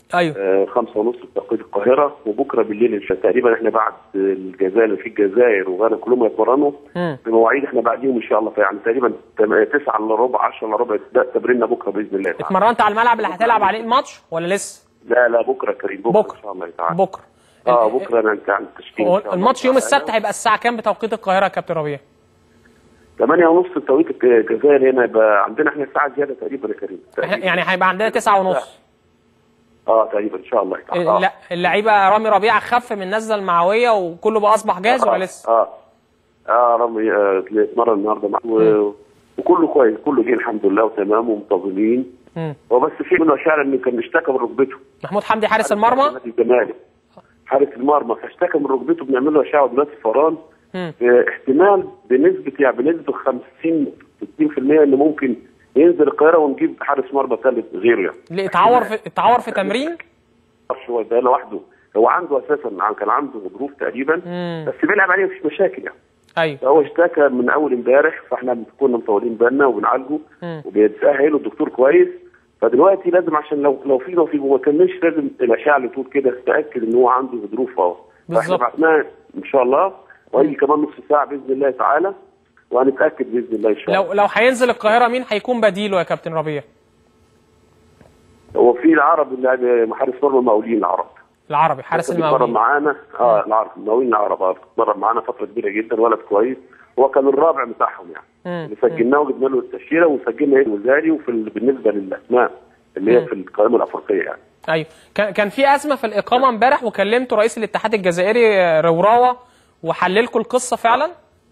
ايوه آه، خمسة ونص بتوقيت القاهرة وبكرة بالليل إن شاء تقريبا احنا بعد الجزائر في الجزائر وغانا كلهم يتمرنوا مم. بمواعيد احنا بعديهم إن شاء الله فيعني تقريبا تم- تسعة إلا ربع 10 إلا ربع ده تمريننا بكرة بإذن الله تعالى. اتمرنت على الملعب اللي هتلعب عليه الماتش ولا لسه لا لا بكرة يا كريم بكرة, بكرة. إن شاء الله تعالى بكره اه ال- بكرة أنا أنت عن التشكيل هو إن شاء الله الماتش يوم تعالى. السبت هيبقى الساعه كام بتوقيت القاهره يا كابتن ربيع 8 ونص توقيت الجزائر هنا يبقى عندنا احنا ساعة زيادة تقريبا يا كريم إحنا- تقريباً. يعني هيبقى عندنا تسعة ونص اه تقريبا إن شاء الله تعالى آه. لا اللعيبه رامي ربيعه خف من النزله المعويه وكله بقى اصبح جاهز ولا لسه اه اه رامي آه، اتمرن النهارده مع و... وكله كويس كله جه الحمد لله وتمام ومنتظمين مم. هو بس في منه اشعار انه كان اشتكى من ركبته محمود حمدي حارس المرمى نادي الزمالك حارس المرمى فاشتكى من ركبته بنعمل له اشعه دلوقتي فران مم. آه، احتمال بنسبه يعني بنسبه 50 60% انه ممكن ينزل القاهره ونجيب حارس مرمى ثالث غيره يعني اللي اتعور في اتعور في تمرين معرفش هو ده لوحده هو عنده اساسا كان عنده غضروف تقريبا مم. بس بيلعب عليه مفيش مشاكل يعني ايوه هو اشتكى من اول امبارح فاحنا كنا مطولين بالنا وبنعالجه مم. وبيتسهل الدكتور كويس فدلوقتي لازم عشان لو لو في لو في ما كملش لازم الاشعه اللي تقول كده تتاكد ان هو عنده غضروف اهو فاحنا بالظبط. بعتناه ان شاء الله وهيجي كمان نص ساعه باذن الله تعالى وهنتاكد باذن الله ان شاء الله لو لو هينزل القاهره مين هيكون بديله يا كابتن ربيع هو في العرب اللي حارس مرمى مقاولين العرب العربي حارس كان بيتمرن المقاولين معانا اه العرب المقاولين العرب اه بيتمرن معانا فتره كبيره جدا ولد كويس هو كان الرابع بتاعهم يعني مم. اللي سجلناه وجبنا له التاشيره وسجلنا ايه وزاري وفي ال- بالنسبه للاسماء اللي هي في القائمه الافريقيه يعني ايوه كان كان في ازمه في الاقامه امبارح وكلمته رئيس الاتحاد الجزائري آه، روراوه وحللكوا القصه فعلا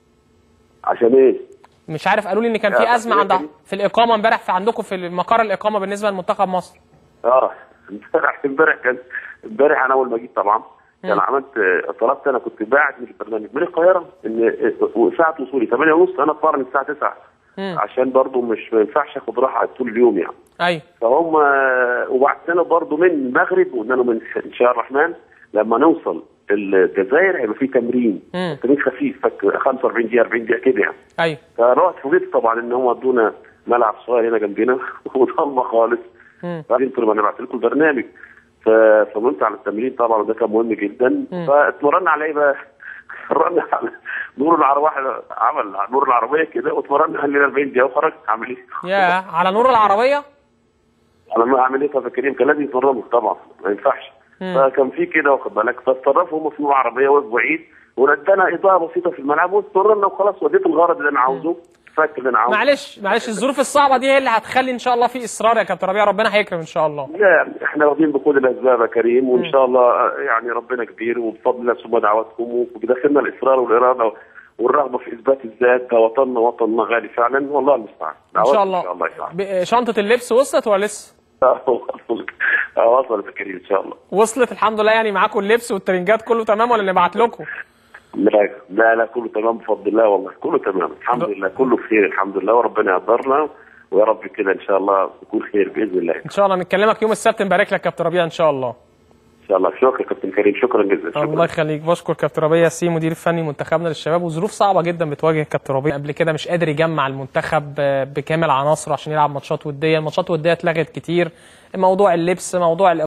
عشان ايه؟ مش عارف قالوا لي ان كان في يا ازمه أخي. عند في الاقامه امبارح في عندكم في مقر الاقامه بالنسبه لمنتخب مصر اه امبارح امبارح كان امبارح انا اول ما جيت طبعا كان عملت آه، طلبت انا كنت باعت من البرنامج من القاهره ان آه، ساعه وصولي 8 ونص انا اتمرن الساعه 9 مم. عشان برضو مش ما ينفعش اخد راحه طول اليوم يعني ايوه فهم وبعتنا برضه من المغرب وقلنا له من ان شاء الرحمن لما نوصل الجزائر هيبقى في تمرين مم. تمرين خفيف فك 45 دقيقه 40 دقيقه كده يعني ايوه فرحت فوجئت طبعا ان هم ادونا ملعب صغير هنا جنبنا وضلمه خالص مم. بعدين قلت لهم انا بعت لكم البرنامج ف- فمنت على التمرين طبعا وده كان مهم جدا فاتمرنا على ايه بقى؟ اتمرنا على نور العربيه عمل نور العربيه كده واتمرنا على 40 دقيقه وخرجت اعمل ايه؟ يا على نور العربيه على ما اعمل ايه طب يا كريم كان لازم يتمرنوا طبعا ما ينفعش فكان في كده واخد بالك فاتصرفوا هم في عربيه وقفوا بعيد وردنا اضاءه بسيطه في الملعب واستمرنا وخلاص وديت الغرض اللي انا عاوزه فاك اللي انا عاوزه معلش معلش الظروف الصعبه دي هي اللي هتخلي ان شاء الله في اصرار يا كابتن ربيع ربنا هيكرم ان شاء الله لا احنا واخدين بكل الاسباب يا كريم وان شاء الله آه، يعني ربنا كبير وبفضل الله ثم دعواتكم وبداخلنا الاصرار والاراده والرغبه في اثبات الذات ده وطننا وطننا غالي فعلا والله المستعان ان شاء دعواتكم الله ان شاء الله يسعدك ب- شنطه اللبس وصلت ولا لسه وصلت آه، وصلت يا كريم ان شاء الله وصلت الحمد لله يعني معاكم اللبس والترنجات كله تمام ولا نبعت لكم لا لا لا كله تمام بفضل الله والله كله تمام الحمد لله كله بخير الحمد لله وربنا يقدرنا ويا رب كده ان شاء الله يكون خير باذن الله ان شاء الله نتكلمك يوم السبت نبارك لك كابتن ربيع ان شاء الله ان شاء الله شكرا كابتن كريم شكرا جزيلا شكرا الله يخليك بشكر كابتن ربيع سي مدير الفني منتخبنا للشباب وظروف صعبه جدا بتواجه كابتن ربيع قبل كده مش قادر يجمع المنتخب آه، بكامل عناصره عشان يلعب ماتشات وديه الماتشات الوديه اتلغت كتير موضوع اللبس موضوع